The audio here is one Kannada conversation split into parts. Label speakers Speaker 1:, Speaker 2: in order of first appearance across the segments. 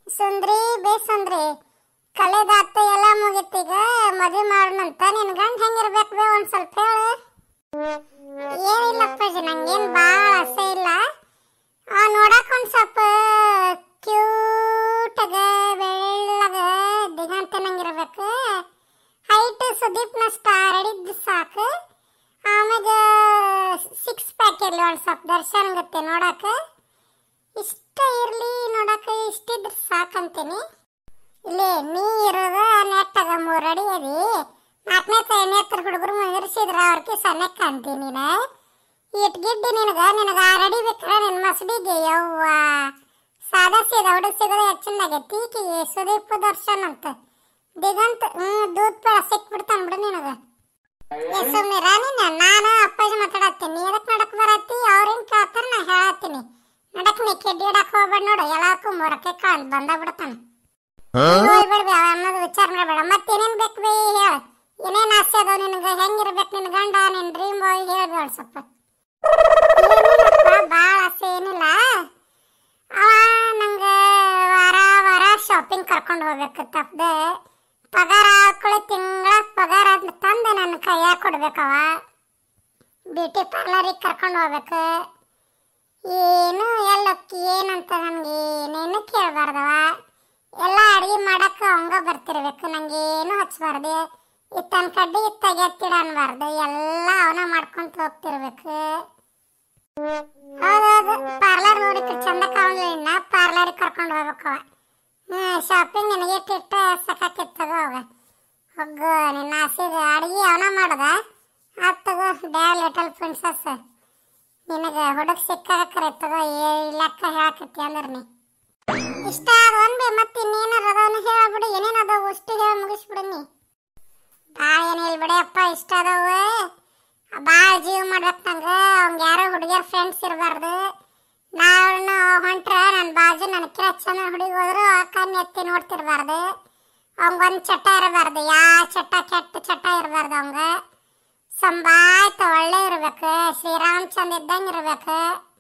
Speaker 1: ಸುಂದ್ರಿ ಬೇ ಸುಂದ್ರಿ ಕಲೆದಾತ ಎಲ್ಲ ಮುಗಿತೀಗ ಮದುವೆ ಮಾಡೋಣಂತ ನಿನ್ ಗಂಡ ಹೆಂಗಿರ್ಬೇಕು ಬೇ ಒಂದ್ ಸ್ವಲ್ಪ ಹೇಳು ಏನಿಲ್ಲ ಅಪ್ಪಾಜಿ ನಂಗೇನ್ ಭಾಳ ಆಸೆ ಇಲ್ಲ ಆ ನೋಡಕ್ ಒಂದ್ ಸ್ವಲ್ಪ ಕ್ಯೂಟ್ ಅದ ಬೆಳ್ಳಗ ದಿಗಂತ ನಂಗಿರ್ಬೇಕು ಹೈಟ್ ಸುದೀಪ್ನ ಸ್ಟಾರ್ ಹಿಡಿದ್ದು ಸಾಕು ಆಮ್ಯಾಗ ಸಿಕ್ಸ್ ಪ್ಯಾಕ್ ಇರ್ಲಿ ಒಂದ್ ಸ್ವಲ್ಪ ದರ್ಶನ್ ಗತ್ತೆ ನೋಡಕ ಇಷ್ಟ ಇರ್ಲಿ ನೋಡಕ ಇಷ್ಟಿದ್ರೆ ಸಾಕಂತೀನಿ ಇಲ್ಲಿ ನೀ ಇರೋದ ನೆಟ್ಟಾಗ ಮೂರ್ ಅಡಿ ಅದಿ ನಾಲ್ಕನೇ ಐದನೇ ಹತ್ರ ಹುಡುಗರು ಮುಗಿರ್ಸಿದ್ರ ಅವ್ರಿಗೆ ಸಣ್ಣಕ್ಕೆ ಅಂತೀನಿ ನೀನ ಇಟ್ ಗಿಡ್ಡಿ ನಿನಗ ನಿನಗ ಆರು ಅಡಿ ಬೇಕಾರ ನಿನ್ ಮಸಡಿಗೆ ಯವ್ವ ಸಾದಾ ಸೀದಾ ಹುಡುಗ ಸಿಗೋದು ಹೆಚ್ಚಿನಾಗೈತಿ ಈಕಿಗೆ ಸುದೀಪ್ ದರ್ಶನ್ ಅಂತ ದಿಗಂತ್ ಹ್ಮ್ ದೂದ್ ಪೇಳ ಸಿಕ್ಬಿಡ್ತಾನ ಬಿಡು ನಿನಗ ಏ ಸುಮ್ನಿರ ನೀನು ನಾನು ಅಪ್ಪಾಜಿ ಮಾತಾಡತ್ತೀನಿ ನೀ ಎದಕ್ ನಡಕ್ ಬರತ್ತಿ ಅವ್ರೇನ್ ಕೇಳ್ತಾರ ನಾ ಹೇಳತ್ತೀನಿ ನಡಕ್ ನೀ ಕೆಡ್ಡಿ ಇಡಕ್ ಹೋಗ್ಬೇಡ ನೋಡು ಎಲ್ಲಕ್ಕೂ ಮೂರಕ್ಕೆ ಕಾಲ್ ಬಂದ ಬಿಡ್ತಾನ ಹೋಗ್ಬೇಡ್ಬಿ ಅವ ಅನ್ನೋದು ವಿಚಾರ ಮಾಡಬೇಡ ಮತ್ತೇನೇನ್ ಬೇಕು ಬೇ ಹೇಳ ಏನೇನ್ ಆಸೆ ಅದಾವ ನಿನಗ ಹೆಂಗಿರ್ಬೇಕು ನಿನ್ ಗಂಡ ನಿನ್ ಡ್ರೀಮ್ ಬಾಯ್ ಹೇಳ್ಬೇಡ ಸ್ವಲ್ಪ ಏನಿಲ್ಲಪ್ಪ ಭಾಳ ಆಸೆ ಏನಿಲ್ಲ ಅವ ನಂಗ ವಾರ ವಾರ ಶಾಪಿಂಗ್ ಕರ್ಕೊಂಡು ಹೋಗ್ಬೇಕು ತಪ್ಪದೆ ಪಗಾರ ಹಾಕೊಳ್ಳಿ ತಿಂಗಳ ಪಗಾರ ಅದ್ನ ತಂದು ನನ್ನ ಕೈಯಾಗ ಕೊಡ್ಬೇಕವ ಬ್ಯೂಟಿ ಪಾರ್ಲರಿಗೆ ಕರ್ಕೊಂಡು ಹೋಗ್ಬೇಕು ಏನು ಎಲ್ಲಕ್ಕಿ ಏನಂತ ನನಗೆ ಏನೇನು ಕೇಳಬಾರ್ದವ ಎಲ್ಲ ಅಡಿಗೆ ಮಾಡಕ್ಕೆ ಅವಂಗ ಬರ್ತಿರ್ಬೇಕು ನಂಗೆ ಏನು ಹಚ್ಚಬಾರ್ದು ಇತ್ತನ ಕಡ್ಡಿ ಇತ್ತಾಗ ಎತ್ತಿಡ ಅನ್ಬಾರ್ದು ಎಲ್ಲ ಅವನ ಮಾಡ್ಕೊಂತ ಹೋಗ್ತಿರ್ಬೇಕು ಹೌದೌದು ಪಾರ್ಲರ್ ನೋಡಿಕ್ಕೆ ಚಂದ ಕಾಣಲಿಲ್ಲ ಪಾರ್ಲರಿಗೆ ಕರ್ಕೊಂಡು ಹೋಗ್ಬೇಕವ ಹ್ಞೂ ಶಾಪಿಂಗ್ ನಿನಗೆ ಇಟ್ಟಿಟ್ಟ ಸಕಾಕಿತ್ತದ ಹೋಗ ಹೋಗು ನಿನ್ನ ಆಸೆಗೆ ಅಡಿಗೆ ಅವನ ಮಾಡ್ದ ಆತ್ ತಗೋ ಡ್ಯಾವ್ ಲಿಟಲ್ ಪ್ರಿನ್ಸಸ್ ನಿನಗೆ ಹುಡುಗ ಸಿಕ್ಕಾಗ ಕರೆ ತಗೋ ಏ ಲೆಕ್ಕ ಹೇಳಕತ್ತಿ ಅಂದ್ರೆ ನೀ ಇಷ್ಟ ಆದ ಒಂದ್ ಮತ್ತೆ ಇನ್ನೇನಾರ ಅದಾವನ್ನ ಹೇಳ್ಬಿಡು ಏನೇನು ಅದಾವು ಅಷ್ಟು ಹೇಳಿ ಮುಗಿಸ್ಬಿಡು ನೀ ಭಾಳ ಏನು ಹೇಳ್ಬಿಡಿ ಅಪ್ಪ ಇಷ್ಟ ಅದಾವ ಭಾಳ ಜೀವ ಮಾಡ್ಬೇಕು ನಂಗೆ ಅವ್ಗೆ ಯಾರೋ ಹುಡುಗಿಯರ್ ಫ್ರೆಂಡ್ಸ್ ಇರಬಾರ್ದು ನಾನು ಹೊಂಟ್ರ ನನ್ನ ಬಾಜು ನನ್ನ ಕಿರ ಚಂದ ಹುಡುಗಿ ಹೋದ್ರು ಕಣ್ಣು ಎತ್ತಿ ನೋಡ್ತಿರ್ಬಾರ್ದು ಅವಂಗೊಂದು ಚಟ ಇರಬಾರ್ದು ಯಾವ ಚಟ ಕೆಟ್ಟ ಚಟ ಇರಬಾರ್ದು ಅವಂಗ ಸಂಬಾಯ್ತ ಒಳ್ಳೆ ಇರ್ಬೇಕು ಶ್ರೀರಾಮಚಂದ್ರ ಇದ್ದಂಗೆ ಇರ್ಬೇಕು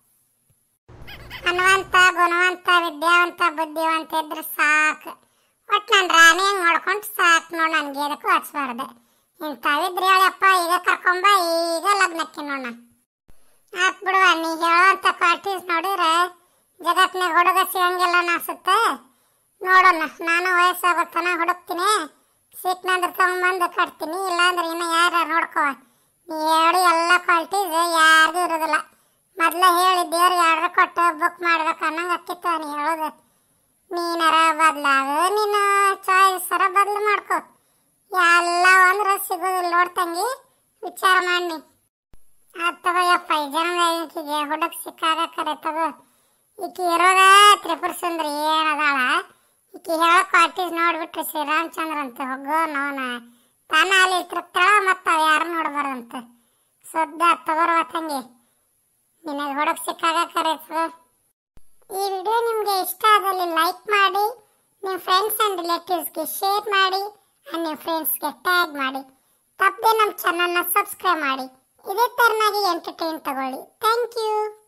Speaker 1: ಹನುವಂತ ಗುಣವಂತ ವಿದ್ಯಾವಂತ ಬುದ್ಧಿವಂತ ಇದ್ರೆ ಸಾಕು ಒಟ್ಟು ನಾನು ರಾಣಿ ಹಂಗೆ ನೋಡ್ಕೊಂಡು ಸಾಕು ನೋಡಿ ನನಗೆ ಎದಕ್ಕೂ ಹಚ್ಬಾರ್ದು ಇಂಥವಿದ್ರೆ ಹೇಳಪ್ಪ ಈಗ ಕರ್ಕೊಂಬ ಈಗ ಲಗ್ನಕ್ಕೆ ನೋಡ ಆತ್ ಬಿಡುವ ನೀ ಹೇಳೋಂಥ ಕ್ವಾಲಿಟೀಸ್ ನೋಡಿದ್ರೆ ಜಗತ್ನಾಗ ಹುಡುಗ ಸಿಗಂಗಿಲ್ಲ ಅನ್ಸುತ್ತೆ ನೋಡೋಣ ನಾನು ವಯಸ್ಸಾಗುತ್ತಾನ ಹುಡುಕ್ತೀನಿ ಸಿಕ್ನಂದ್ರೆ ತಗೊಂಬಂದು ಕಟ್ತೀನಿ ಇಲ್ಲಾಂದ್ರೆ ಇನ್ನು ಯಾರು ನೋಡ್ಕೋ ನೀ ಹೇಳಿ ಎಲ್ಲ ಕ್ವಾಲಿಟೀಸ್ ಯಾರಿಗೂ ಇರೋದಿಲ್ಲ ಮೊದ್ಲ ಹೇಳಿ ದೇವ್ರಿಗೆ ಆರ್ಡರ್ ಕೊಟ್ಟು ಬುಕ್ ಮಾಡ್ಬೇಕು ಅನ್ನಂಗೆ ಅಕ್ಕಿತ್ತು ನೀ ಹೇಳೋದು ನೀನರ ಬದ್ಲಾಗ ನೀನು ಚಾಯ್ಸರ ಬದ್ಲು ಮಾಡ್ಕೊ ಎಲ್ಲ ಅಂದ್ರೆ ಸಿಗೋದಿಲ್ಲ ನೋಡ್ತಂಗಿ ವಿಚಾರ ಮಾಡಿ ಆತ್ ತಗೋಯಪ್ಪ ಈ ಜನ ಈಕಿಗೆ ಹುಡುಗ ಸಿಕ್ಕಾಗ ಕರೆ ತಗೋ ಈಕಿ ಇರೋದ ತ್ರಿಪುರ ಸುಂದರಿ ಏನದಾಳ ಈಕಿ ಹೇಳೋ ಕ್ವಾಲಿಟೀಸ್ ನೋಡ್ಬಿಟ್ರೆ ಶ್ರೀರಾಮಚಂದ್ರ ಅಂತ ಹೋಗೋ ನೋನ ತಾನ ಅಲ್ಲಿ ತೃಪ್ತಾಳ ಮತ್ತು ಅವು ಯಾರು ನೋಡ್ಬಾರ್ದಂತ ಸದ್ದ ತಗೋರುವ ತಂಗಿ ನಿನಗೆ ಹುಡುಗ ಸಿಕ್ಕಾಗ ಕರೆಸು ಈ ವಿಡಿಯೋ ನಿಮಗೆ ಇಷ್ಟ ಆದಲ್ಲಿ ಲೈಕ್ ಮಾಡಿ ನಿಮ್ಮ ಫ್ರೆಂಡ್ಸ್ ಆ್ಯಂಡ್ ರಿಲೇಟಿವ್ಸ್ಗೆ ಶೇರ್ ಮಾಡಿ ಆ್ಯಂಡ್ ನಿಮ್ಮ ಫ್ರೆಂಡ್ಸ್ಗೆ ಟ್ಯಾಗ್ ಮಾಡಿ ತಪ್ಪದೆ ನಮ್ಮ ಚಾನಲ್ನ ಸಬ್ಸ್ಕ್ರೈಬ್ ಮಾಡಿ ಇದೇ ಥರನಾಗಿ ಎಂಟರ್ಟೈನ್ ತಗೊಳ್ಳಿ ಥ್ಯಾಂಕ್ ಯು